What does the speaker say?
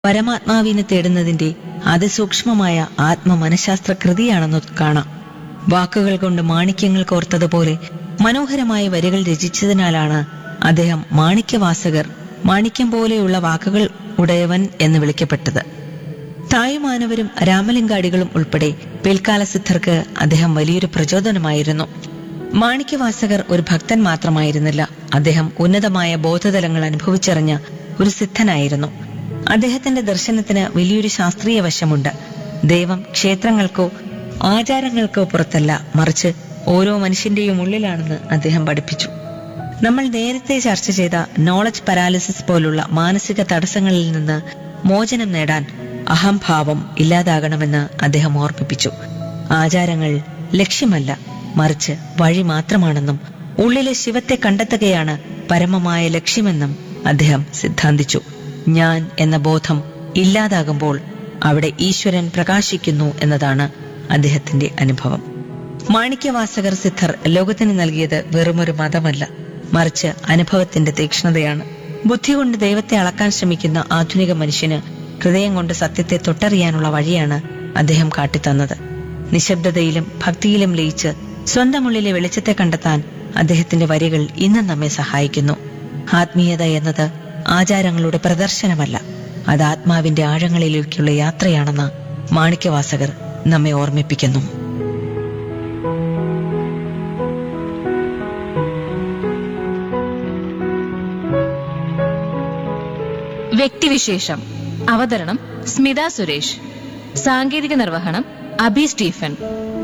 പരമാത്മാവിനെ തേടുന്നതിന്റെ അതിസൂക്ഷ്മമായ ആത്മമനഃശാസ്ത്ര കൃതിയാണെന്ന് കാണാം വാക്കുകൾ കൊണ്ട് മാണിക്യങ്ങൾ കോർത്തതുപോലെ മനോഹരമായ വരികൾ രചിച്ചതിനാലാണ് അദ്ദേഹം മാണിക്യവാസകർ മാണിക്യം പോലെയുള്ള വാക്കുകൾ ഉടയവൻ എന്ന് വിളിക്കപ്പെട്ടത് തായുമാനവരും രാമലിംഗാടികളും ഉൾപ്പെടെ പിൽക്കാല സിദ്ധർക്ക് അദ്ദേഹം വലിയൊരു പ്രചോദനമായിരുന്നു മാണിക്യവാസകർ ഒരു ഭക്തൻ മാത്രമായിരുന്നില്ല അദ്ദേഹം ഉന്നതമായ ബോധതലങ്ങൾ അനുഭവിച്ചറിഞ്ഞ ഒരു സിദ്ധനായിരുന്നു അദ്ദേഹത്തിന്റെ ദർശനത്തിന് വലിയൊരു ശാസ്ത്രീയ വശമുണ്ട് ദൈവം ക്ഷേത്രങ്ങൾക്കോ ആചാരങ്ങൾക്കോ പുറത്തല്ല മറിച്ച് ഓരോ മനുഷ്യന്റെയും ഉള്ളിലാണെന്ന് അദ്ദേഹം പഠിപ്പിച്ചു നമ്മൾ നേരത്തെ ചർച്ച ചെയ്ത നോളജ് പാരാലിസിസ് പോലുള്ള മാനസിക തടസ്സങ്ങളിൽ നിന്ന് മോചനം നേടാൻ അഹംഭാവം ഇല്ലാതാകണമെന്ന് അദ്ദേഹം ഓർമ്മിപ്പിച്ചു ആചാരങ്ങൾ ലക്ഷ്യമല്ല മറിച്ച് വഴി മാത്രമാണെന്നും ഉള്ളിലെ ശിവത്തെ കണ്ടെത്തുകയാണ് പരമമായ ലക്ഷ്യമെന്നും അദ്ദേഹം സിദ്ധാന്തിച്ചു ഞാൻ എന്ന ബോധം ഇല്ലാതാകുമ്പോൾ അവിടെ ഈശ്വരൻ പ്രകാശിക്കുന്നു എന്നതാണ് അദ്ദേഹത്തിന്റെ അനുഭവം മാണിക്യവാസകർ സിദ്ധർ ലോകത്തിന് നൽകിയത് വെറുമൊരു മതമല്ല മറിച്ച് അനുഭവത്തിന്റെ തീക്ഷ്ണതയാണ് ബുദ്ധി കൊണ്ട് ദൈവത്തെ അളക്കാൻ ശ്രമിക്കുന്ന ആധുനിക മനുഷ്യന് ഹൃദയം കൊണ്ട് സത്യത്തെ തൊട്ടറിയാനുള്ള വഴിയാണ് അദ്ദേഹം കാട്ടിത്തന്നത് നിശബ്ദതയിലും ഭക്തിയിലും ലയിച്ച് സ്വന്തം ഉള്ളിലെ വെളിച്ചത്തെ കണ്ടെത്താൻ അദ്ദേഹത്തിന്റെ വരികൾ ഇന്നും നമ്മെ സഹായിക്കുന്നു ആത്മീയത എന്നത് ആചാരങ്ങളുടെ പ്രദർശനമല്ല അത് ആത്മാവിന്റെ ആഴങ്ങളിലേക്കുള്ള യാത്രയാണെന്ന് മാണിക്യവാസകർ നമ്മെ ഓർമ്മിപ്പിക്കുന്നു വ്യക്തിവിശേഷം അവതരണം സ്മിത സുരേഷ് സാങ്കേതിക നിർവഹണം അഭി സ്റ്റീഫൻ